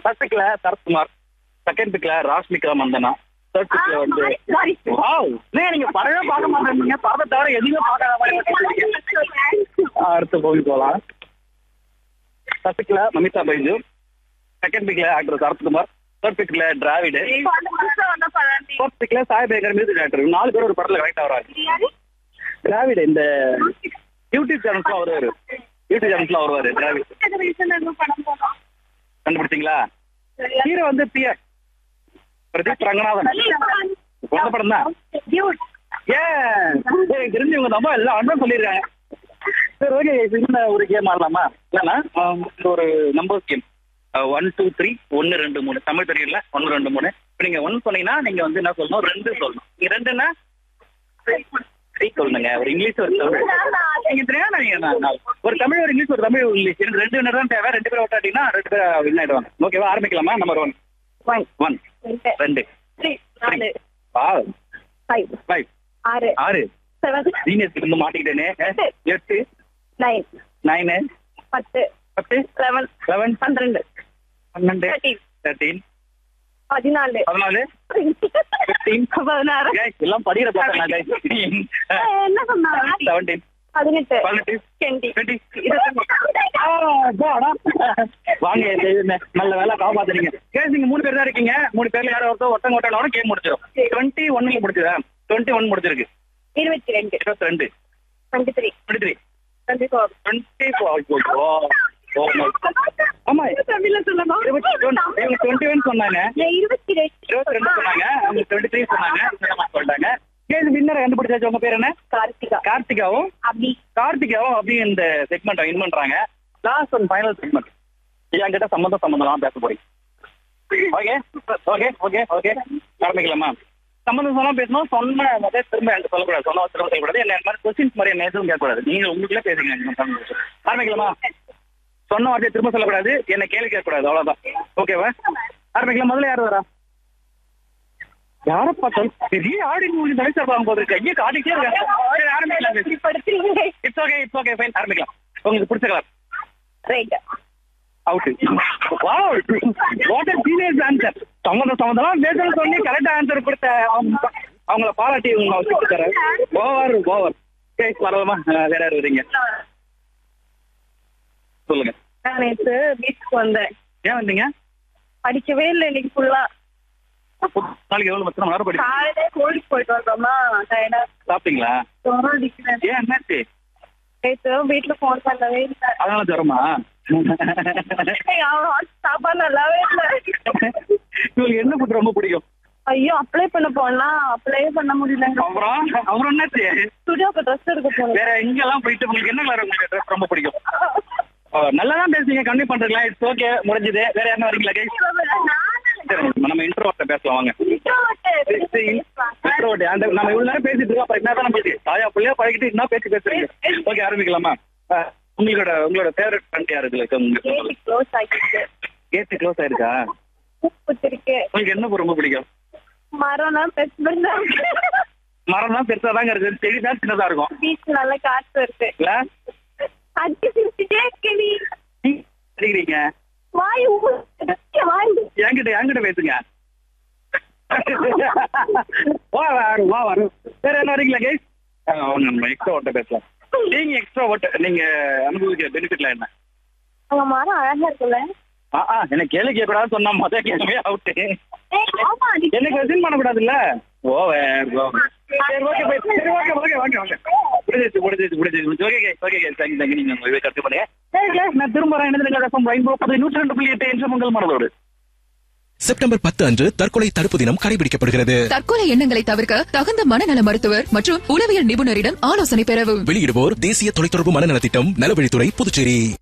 First பிக்ல Sarathkumar second பிக்ல Rashmika Mandanna third பிக்ல வந்து வாவ் நீங்க நீங்க படவே பார்க்க மாட்டேங்க படத்தை தவிர எதுவுமே பார்க்காத மாதிரி இருக்கீங்க. அடுத்த போய் போலாம் ஃபர்ஸ்ட் பிக்ல மமிதா பைஜு செகண்ட் பிக்ல ஆக்டர் சரத்குமார் தேர்ட் பிக்ல டிராவிடு ஃபோர்த் பிக்ல சாய் பேகர் மியூசிக் டேரக்டர் நாலு பேர் ஒரு படத்துல கரெக்டா வராங்க டிராவிட் இந்த யூடியூப் சேனல்ஸ்லாம் வருவாரு யூடியூப் சேனல்ஸ்லாம் வருவாரு டிராவிட் கண்டுபிடிச்சீங்களா ஹீரோ வந்து பியர் பிரதீப் ரங்கநாதன் உங்க படம் தான் ஏன் சரி, தெரிஞ்சு இவங்க நம்ம எல்லாம் அண்ணன் சொல்லியிருக்காங்க சரி ஓகே இந்த ஒரு கேம் ஆடலாமா இல்லைன்னா ஆம், இந்த ஒரு number game one two three ஒன்று ரெண்டு மூணு தமிழ் தெரியல ஒன்று ரெண்டு மூணு இப்போ நீங்கள் ஒன் சொன்னீங்கன்னா நீங்கள் வந்து என்ன சொல்லணும் ரெண்டு சொல்லணும் நீங்கள் ரெண்டுன்னா த்ரீ சொல்லணுங்க ஒரு இங்கிலீஷ் ஒரு தமிழ் நீங்க தெரியாம நீங்க நான் நான் ஒரு தமிழ் ஒரு இங்கிலீஷ் ஒரு தமிழ் ஒரு இங்கிலீஷ் எனக்கு ரெண்டு வினர் தான் தேவை ரெண்டு பேரும் விட்டாட்டிங்கன்னா ரெண்டு பேரும் வின் ஆயிடுவாங்க ஓகேவா ஆரம்பிக்கலாமா நம்பர் ஒன் ஒன் ரெண்டு வா ஃபைவ் ஆறு ஆறு செவன் ஜீனியஸ் இருந்து மாட்டிக்கிட்டேனே எட்டு நைன் நைனு பத்து பத்து லெவன் லெவன் பன்னிரெண்டு பன்னெண்டு Thirteen. தேர்ட்டீன் பதினாலு பதினாலு ஃபிஃப்டீன் பதினாறு எல்லாம் படிக்கிற பசங்க என்ன சொன்னாங்க செவன்டீன் பதினெட்டு பதினெட்டு டுவெண்ட்டி டுவெண்ட்டி வாங்க இது என்ன, நல்ல வேலை காப்பாத்துறீங்க கேஸ் நீங்க மூணு பேர் தான் இருக்கீங்க மூணு பேர்ல யாரோ ஒருத்தர் ஒருத்தங்க ஒருத்தவங்க கேம் முடிச்சிடும் டுவெண்ட்டி ஒன்னுல முடிச்சதா டுவெண்ட்டி ஒன் முடிச்சிருக்கு இருபத்தி ரெண்டு இருபத்தி ரெண்டு twenty three twenty three twenty four twenty four ஆமா தமிழ்ல சொல்லணும் இருபத்தி இவங்க டுவெண்ட்டி ஒன் சொன்னாங்க இருபத்தி ரெண்டு இருபத்தி ரெண்டு சொன்னாங்க அவங்க டுவெண்ட்டி த்ரீ சொன்னாங்க இந்த மாதிரி சொல்லிட்டாங்க கேஸ் வின்னர் கண்டுபிடிச்சாச்சு உங்க பேர் என்ன கார்த்திகா கார்த்திகாவும் அபி கார்த்திகாவும் அப்படியே இந்த செக்மெண்ட் வின் பண்றாங்க லாஸ்ட் அண்ட் ஃபைனல் செக்மெண்ட் என்கிட்ட சம்மந்தம் சம்மந்தம் பேச போறீங்க ஓகே ஓகே ஓகே ஓகே ஆரம்பிக்கலாமா சம்மந்தம் சொன்னா பேசணும் சொன்ன முதல்ல திரும்ப எனக்கு சொல்லக்கூடாது சொன்ன திரும்ப சொல்லக்கூடாது என்ன இந்த மாதிரி கொஸ்டின்ஸ் மாதிரி என்ன எதுவும் கேட்கக்கூடாது நீங்க உங்களுக்குள்ளே பேசுங்க நம்ம தமிழ் பேசுவோம். ஆரம்பிக்கலாமா சொன்ன வார்த்தையை திரும்ப சொல்லக்கூடாது என்ன கேள்வி கேட்கக்கூடாது அவ்வளவுதான் ஓகேவா ஆரம்பிக்கலாம் முதல்ல யார் வரா யாரை பார்த்தாலும் பெரிய ஆடி மூணு தலை சார்பாங்க போது கையை காட்டிக்கிட்டே இருக்காங்க சரி, ஆரம்பிக்கலாம் படுத்துறீங்க it's okay it's okay fine ஆரம்பிக்கலாம் உங்களுக்கு பிடிச்ச colour right out wow what a serious answer சம்மந்தம் சம்மந்தம் பேசணும் சொல்லி கரெக்டா ஆன்சர் கொடுத்த அவங்க அவங்கள பாராட்டி உங்க வச்சு தர ஓவர் ஓவர் கேஸ் வரலாமா அஹ், வேற யார் வரீங்க சொல்லுங்க நான் நேற்று வீட்டுக்கு வந்தேன் ஏன் வந்தீங்க படிக்கவே இல்லை இன்னைக்கு ஃபுல்லா நாளைக்கு எவ்வளவு பத்து மணி நேரம் படிச்சு காலையிலே கோழிக்கு போயிட்டு வந்தோமா டயர்டா சாப்பிட்டீங்களா ரொம்ப அடிக்கிறேன் ஏன் என்னாச்சு நேற்று வீட்டுல போன் பண்ணவே இல்லை அதனால ஜுரமா ஏய், அவன் சாப்பாடு நல்லாவே இல்லை உங்களுக்கு என்ன ஃபுட் ரொம்ப பிடிக்கும் ஐயோ அப்ளை பண்ண போனா அப்ளை பண்ண முடியலங்க அப்புறம் அப்புறம் என்னாச்சு ஸ்டுடியோக்கு ட்ரெஸ் எடுக்க போனேன் வேற எங்கெல்லாம் போயிட்டு உங்களுக்கு என்ன கலர் உங்களுக்கு ட்ரெஸ் ரொம்ப பிடிக்கும் நல்லா தான் பேசுறீங்க கம்மி பண்றீங்களா இட்ஸ் ஓகே முடிஞ்சது வேற யாரும் வரீங்களா கைஸ் சரி நம்ம இன்ட்ரோட்ட பேசலாம் வாங்க இன்ட்ரோட் அந்த நம்ம இவ்வளவு நேரம் பேசிட்டு இருக்கோம் அப்புறம் என்ன தான் பேசி தாயா பிள்ளையா பழகிட்டு என்ன பேசி பேசுறீங்க ஓகே ஆரம்பிக்கலாமா அஹ், உங்களோட உங்களோட ஃபேவரட் ஃப்ரெண்ட் யாரு இதுல உங்களுக்கு க்ளோஸ் ஆகிட்டு கேட்டு க்ளோஸ் ஆயிருக்கா பூத்திருக்கு உங்களுக்கு என்ன பூ ரொம்ப பிடிக்கும் மரம்னா பெருசு மரம் தான் பெருசா தாங்க இருக்கு செடி தான் சின்னதா இருக்கும் பீச் நல்ல காற்று இருக்கு இல்ல அடி சிரிச்சுட்டே இருக்க நீ நீங்க அடிக்கிறீங்க வாய் ஊ- வாய் என்கிட்ட என்கிட்ட பேசுங்க வா வரும் வா வரும் வேற என்ன வரீங்களா கைஸ் நம்ம எக்ஸ்ட்ரா ஓட்ட பேசலாம் நீங்க எக்ஸ்ட்ரா ஓட்ட நீங்க அனுபவிக்கிற பெனிஃபிட்ல என்ன அங்க மரம் அழகா இருக்குல்ல ஆ ஆ எனக்கு கேள்வி கேட்கக்கூடாதுன்னு சொன்னா மொத கேள்வி அவுட்டு ஏய், ஆமா அடி எனக்கு வெசின் பண்ணக்கூடாதுல்ல ஓவர் சரி ஓகே போய் சரி ஓகே ஓகே ஓகே ஓகே முடிஞ்சிச்சு முடிஞ்சிச்சு முடிஞ்சிச்சு ஓகே கே ஓகே கே தேங்க்யூ தேங்க்யூ நீங்க உங்க இதை கருத்து பண்ணுங்க சரி guys, நான் திரும்ப வரேன் என்னது எஃப்எம் ரெயின்போ பத்து நூற்றி ரெண்டு புள்ளி எட்டு என்று உங்கள் மனதோடு செப்டம்பர் பத்து அன்று தற்கொலை தடுப்பு தினம் கடைபிடிக்கப்படுகிறது தற்கொலை எண்ணங்களை தவிர்க்க தகுந்த மனநல மருத்துவர் மற்றும் உளவியல் நிபுணரிடம் ஆலோசனை பெறவும் வெளியிடுவோர் தேசிய தொலைத்தொடர்பு மனநலத்திட்டம் நலவழித்துறை புதுச்சேரி